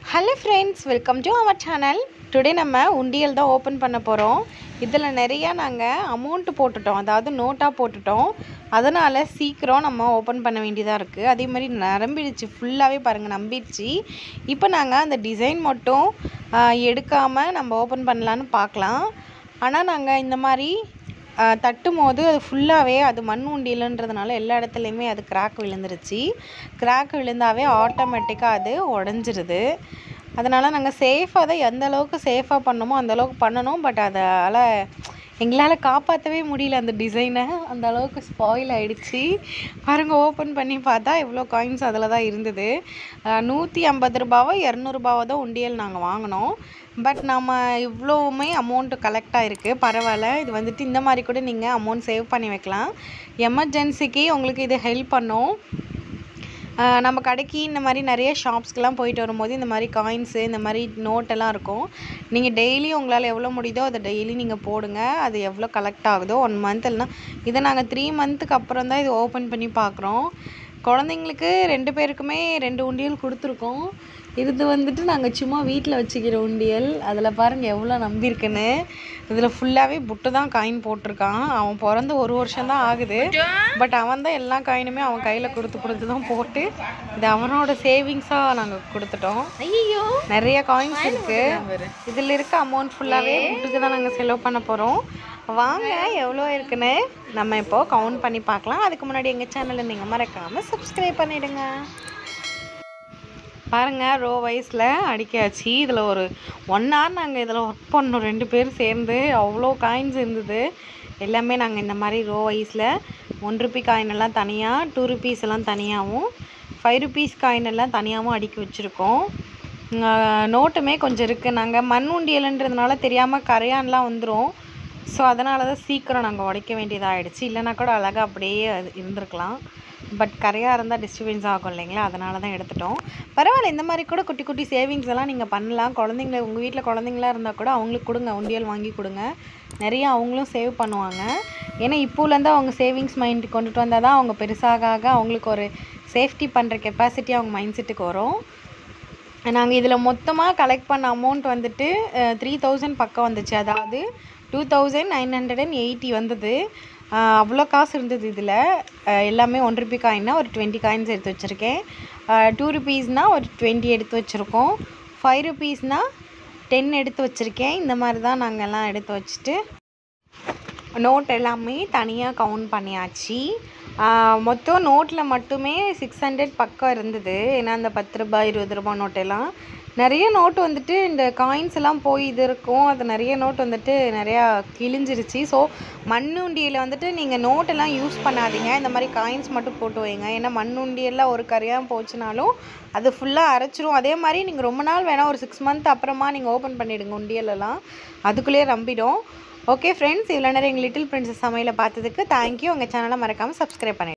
hello friends welcome to our channel today நம்ம உண்டியல் தான் ஓப்பன் பண்ண போகிறோம் இதில் நிறையா நாங்கள் அமௌண்ட்டு போட்டுட்டோம் அதாவது நோட்டாக போட்டுட்டோம் அதனால் சீக்கிரம் நம்ம ஓப்பன் பண்ண வேண்டியதாக இருக்குது அதே மாதிரி நிரம்பிடுச்சு ஃபுல்லாகவே பாருங்கள் நம்பிடுச்சு இப்போ நாங்கள் அந்த டிசைன் மட்டும் எடுக்காமல் நம்ம ஓப்பன் பண்ணலான்னு பார்க்கலாம் ஆனால் நாங்கள் இந்த மாதிரி ஆஹ் தட்டும் போது அது ஃபுல்லாகவே அது மண் உண்டியலுன்றதுனால எல்லா இடத்துலையுமே அது கிராக் விழுந்துருச்சு கிராக் விழுந்தாவே ஆட்டோமேட்டிக்காக அது உடஞ்சிருது அதனால் நாங்கள் சேஃபாக தான் எந்த அளவுக்கு சேஃபாக பண்ணோமோ அந்த அளவுக்கு பண்ணணும் பட் அதால் எங்களால் காப்பாற்றவே முடியல அந்த டிசைனை அந்த அளவுக்கு ஸ்பாயில் ஆயிடுச்சு பாருங்க ஓப்பன் பண்ணி பார்த்தா இவ்வளோ காயின்ஸ் அதில் தான் இருந்தது நூற்றி ஐம்பது ரூபாவோ இரநூறுபாவோ தான் உண்டியல் நாங்கள் வாங்கினோம் பட் நம்ம இவ்வளோவுமே அமௌண்ட்டு கலெக்ட் ஆகிருக்கு பரவாயில்ல இது வந்துட்டு இந்த மாதிரி கூட நீங்கள் அமௌண்ட் சேவ் பண்ணி வைக்கலாம் எமர்ஜென்சிக்கு உங்களுக்கு இது ஹெல்ப் பண்ணும் ஆஹ் நம்ம கடைக்கு இந்த மாதிரி நிறைய ஷாப்ஸ்க்கெலாம் போயிட்டு வரும்போது இந்த மாதிரி காயின்ஸு இந்த மாதிரி நோட்டெல்லாம் இருக்கும் நீங்கள் டெய்லி உங்களால் எவ்வளோ முடியுதோ அதை டெய்லி நீங்கள் போடுங்க அது எவ்வளோ கலெக்ட் ஆகுதோ ஒன் மந்த் இல்லைனா இதை நாங்கள் த்ரீ மந்த்துக்கு அப்புறம் தான் இது ஓப்பன் பண்ணி பார்க்குறோம் குழந்தைங்களுக்கு ரெண்டு பேருக்குமே ரெண்டு உண்டியல் கொடுத்துருக்கோம் இது வந்துட்டு நாங்கள் சும்மா வீட்டில் வச்சுக்கிற உண்டியல் அதில் பாருங்கள் எவ்வளோ நம்பியிருக்குன்னு இதில் ஃபுல்லாகவே புட்டு தான் காயின் போட்டிருக்கான் அவன் பிறந்து ஒரு வருஷம் தான் ஆகுது பட் அவன் தான் எல்லா காயினுமே அவன் கையில் கொடுத்து கொடுத்து தான் போட்டு இது அவனோட சேவிங்ஸாக நாங்கள் கொடுத்துட்டோம் ஐயோ நிறைய காயின்ஸ் இருக்கு இதில் இருக்க அமௌண்ட் ஃபுல்லாகவே புட்டுக்கு தான் நாங்கள் செலவு பண்ண போகிறோம் வாங்க எவ்வளோ இருக்குன்னு நம்ம இப்போ கவுண்ட் பண்ணி பார்க்கலாம் அதுக்கு முன்னாடி எங்கள் சேனலை நீங்கள் மறக்காமல் சப்ஸ்கிரைப் பண்ணிடுங்க பாருங்கள் ரோ வைஸில் அடிக்காச்சு இதில் ஒரு ஒன் ஹவர் நாங்கள் இதில் ஒர்க் பண்ணோம் ரெண்டு பேரும் சேர்ந்து அவ்வளோ காயின்ஸ் இருந்தது எல்லாமே நாங்கள் இந்த மாதிரி ரோ வைஸில் ஒன் ருபி காயின் எல்லாம் தனியாக டூ ருபீஸ் எல்லாம் தனியாகவும் ஃபைவ் ருபீஸ் காயின் எல்லாம் தனியாகவும் அடுக்கி வச்சுருக்கோம் நோட்டுமே கொஞ்சம் இருக்குது நாங்கள் மண் உண்டியலுன்றதுனால தெரியாமல் கரையான்லாம் வந்துடும் ஸோ அதனால தான் சீக்கிரம் நாங்கள் உடைக்க வேண்டியதாகிடுச்சு இல்லைனா கூட அழகாக அப்படியே அது இருந்திருக்கலாம் பட் கரையாக இருந்தால் டிஸ்டர்பன்ஸ் ஆகும் இல்லைங்களா அதனால தான் எடுத்துட்டோம் பரவாயில்ல இந்த மாதிரி கூட குட்டி குட்டி சேவிங்ஸ் எல்லாம் நீங்கள் பண்ணலாம் குழந்தைங்கள உங்கள் வீட்டில் குழந்தைங்களா இருந்தால் கூட அவங்களுக்கு கொடுங்க உண்டியல் வாங்கி கொடுங்க நிறைய அவங்களும் சேவ் பண்ணுவாங்க ஏன்னா இப்போலேருந்து அவங்க சேவிங்ஸ் மைண்ட் கொண்டுட்டு வந்தால் தான் அவங்க பெருசாக ஆக அவங்களுக்கு ஒரு சேஃப்டி பண்ணுற கெப்பாசிட்டி அவங்க மைண்ட் செட்டுக்கு வரும் நாங்கள் இதில் மொத்தமாக கலெக்ட் பண்ண அமௌண்ட் வந்துட்டு த்ரீ தௌசண்ட் பக்கம் வந்துச்சு அதாவது two thousand nine hundred and eighty வந்தது அஹ் அவ்வளோ காசு இருந்தது இதில் எல்லாமே ஒன் ருபி காயின்னா ஒரு டுவெண்ட்டி காயின்ஸ் எடுத்து வச்சுருக்கேன் டூ ருபீஸ்னால் ஒரு டுவெண்ட்டி எடுத்து வச்சுருக்கோம் ஃபைவ் ருபீஸ்னால் டென் எடுத்து வச்சுருக்கேன் இந்த மாதிரி தான் நாங்கள் எல்லாம் எடுத்து வச்சுட்டு நோட் எல்லாமே தனியாக கவுண்ட் பண்ணியாச்சு ஆஹ் மொத்தம் நோட்டில் மட்டுமே சிக்ஸ் ஹண்ட்ரட் பக்கம் இருந்தது ஏன்னா அந்த பத்து ரூபாய் இருபது ரூபாய் நோட்டெல்லாம் நிறைய நோட்டு வந்துட்டு இந்த காயின்ஸ் எல்லாம் போய் இது இருக்கும் அது நிறைய நோட் வந்துட்டு நிறையா கிழிஞ்சிருச்சு ஸோ மண்ணுண்டியில் வந்துட்டு நீங்கள் நோட்டெல்லாம் யூஸ் பண்ணாதீங்க இந்த மாதிரி காயின்ஸ் மட்டும் போட்டு வைங்க ஏன்னா மண்ணுண்டியெல்லாம் ஒரு கரையாக போச்சுனாலும் அது ஃபுல்லாக அரைச்சிரும் அதே மாதிரி நீங்கள் ரொம்ப நாள் வேணால் ஒரு சிக்ஸ் மந்த் அப்புறமா நீங்கள் ஓப்பன் பண்ணிவிடுங்க உண்டியலெல்லாம் அதுக்குள்ளேயே நம்பிடும் ஓகே ஃப்ரெண்ட்ஸ் இவ்வளோ நேரம் எங்கள் லிட்டில் பிரின்சஸ் சமையலை பார்த்ததுக்கு தேங்க்யூ உங்கள் சேனலை மறக்காமல் சப்ஸ்கிரைப் பண்ணி